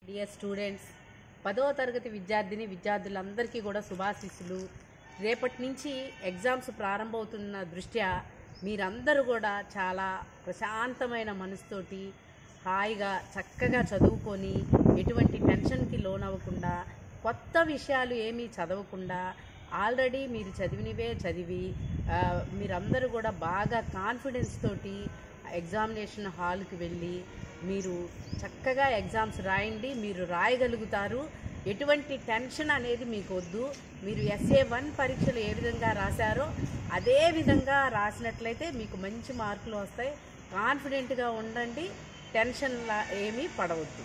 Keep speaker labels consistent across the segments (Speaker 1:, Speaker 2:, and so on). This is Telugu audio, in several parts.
Speaker 1: డియర్ స్టూడెంట్స్ పదవ తరగతి విద్యార్థిని విద్యార్థులందరికీ కూడా శుభాశీస్సులు రేపటి నుంచి ఎగ్జామ్స్ ప్రారంభమవుతున్న దృష్ట్యా మీరందరూ కూడా చాలా ప్రశాంతమైన మనసుతోటి హాయిగా చక్కగా చదువుకొని ఎటువంటి టెన్షన్కి లోనవ్వకుండా కొత్త విషయాలు ఏమీ చదవకుండా ఆల్రెడీ మీరు చదివినవే చదివి ఆ, మీరందరూ కూడా బాగా కాన్ఫిడెన్స్ తోటి ఎగ్జామినేషన్ హాల్కి వెళ్ళి మీరు చక్కగా ఎగ్జామ్స్ రాయండి మీరు రాయగలుగుతారు ఎటువంటి టెన్షన్ అనేది మీకు వద్దు మీరు ఎస్ఏ వన్ పరీక్షలు ఏ విధంగా రాశారో అదే విధంగా రాసినట్లయితే మీకు మంచి మార్కులు వస్తాయి కాన్ఫిడెంట్గా ఉండండి టెన్షన్ ఏమీ పడవద్దు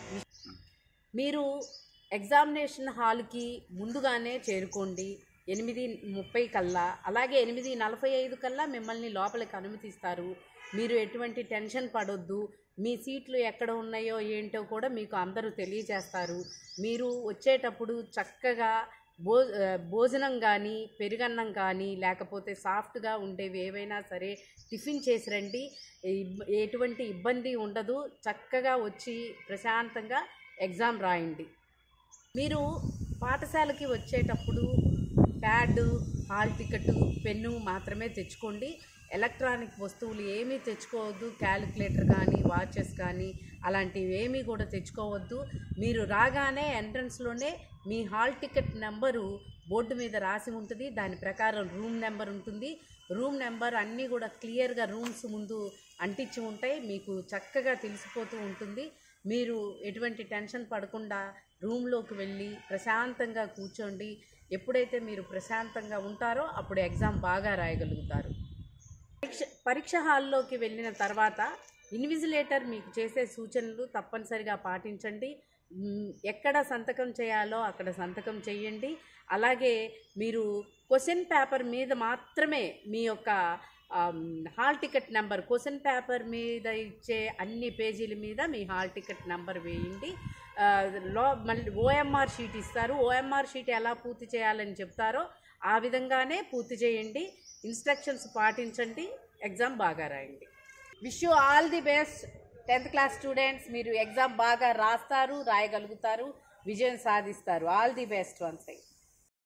Speaker 1: మీరు ఎగ్జామినేషన్ హాల్కి ముందుగానే చేరుకోండి ఎనిమిది ముప్పై కల్లా అలాగే ఎనిమిది నలభై ఐదు కల్లా మిమ్మల్ని లోపలికి అనుమతిస్తారు మీరు ఎటువంటి టెన్షన్ పడొద్దు మీ సీట్లు ఎక్కడ ఉన్నాయో ఏంటో కూడా మీకు అందరూ తెలియజేస్తారు మీరు వచ్చేటప్పుడు చక్కగా భో ఆ, భోజనం కానీ పెరుగన్నం కానీ లేకపోతే సాఫ్ట్గా ఉండేవి ఏవైనా సరే టిఫిన్ చేసి రండి ఇబ్- ఎటువంటి ఇబ్బంది ఉండదు చక్కగా వచ్చి ప్రశాంతంగా ఎగ్జామ్ రాయండి మీరు పాఠశాలకి వచ్చేటప్పుడు ప్యాడ్ హాల్ టికెట్ పెన్ను మాత్రమే తెచ్చుకోండి ఎలక్ట్రానిక్ వస్తువులు ఏమీ తెచ్చుకోవద్దు క్యాలిక్యులేటర్ కానీ వాచెస్ కానీ అలాంటివి ఏమీ కూడా తెచ్చుకోవద్దు మీరు రాగానే ఎంట్రన్స్లోనే మీ హాల్ టికెట్ నెంబరు బోర్డు మీద రాసి ఉంటుంది దాని ప్రకారం రూమ్ నెంబర్ ఉంటుంది రూమ్ నెంబర్ అన్నీ కూడా క్లియర్గా రూమ్స్ ముందు అంటించి ఉంటాయి మీకు చక్కగా తెలిసిపోతూ ఉంటుంది మీరు ఎటువంటి టెన్షన్ పడకుండా రూమ్లోకి వెళ్ళి ప్రశాంతంగా కూర్చోండి ఎప్పుడైతే మీరు ప్రశాంతంగా ఉంటారో అప్పుడు ఎగ్జామ్ బాగా రాయగలుగుతారు పరీక్ష పరీక్ష హాల్లోకి వెళ్ళిన తర్వాత ఇన్విజిలేటర్ మీకు చేసే సూచనలు తప్పనిసరిగా పాటించండి మ్, ఎక్కడ సంతకం చేయాలో అక్కడ సంతకం చేయండి అలాగే మీరు క్వశ్చన్ పేపర్ మీద మాత్రమే మీ యొక్క ఆమ్, hall ticket number question paper మీద ఇచ్చే అన్ని పేజీల మీద మీ హాల్ టికెట్ నెంబర్ వేయండి ఆ, లో మళ్ళీ ఓఎంఆర్ షీట్ ఇస్తారు ఓఎంఆర్ షీట్ ఎలా పూర్తి చేయాలని చెప్తారో ఆ విధంగానే పూర్తి చేయండి ఇన్స్ట్రక్షన్స్ పాటించండి ఎగ్జామ్ బాగా రాయండి wish you all the best tenth class students మీరు ఎగ్జామ్ బాగా రాస్తారు రాయగలుగుతారు విజయం సాధిస్తారు all the best one side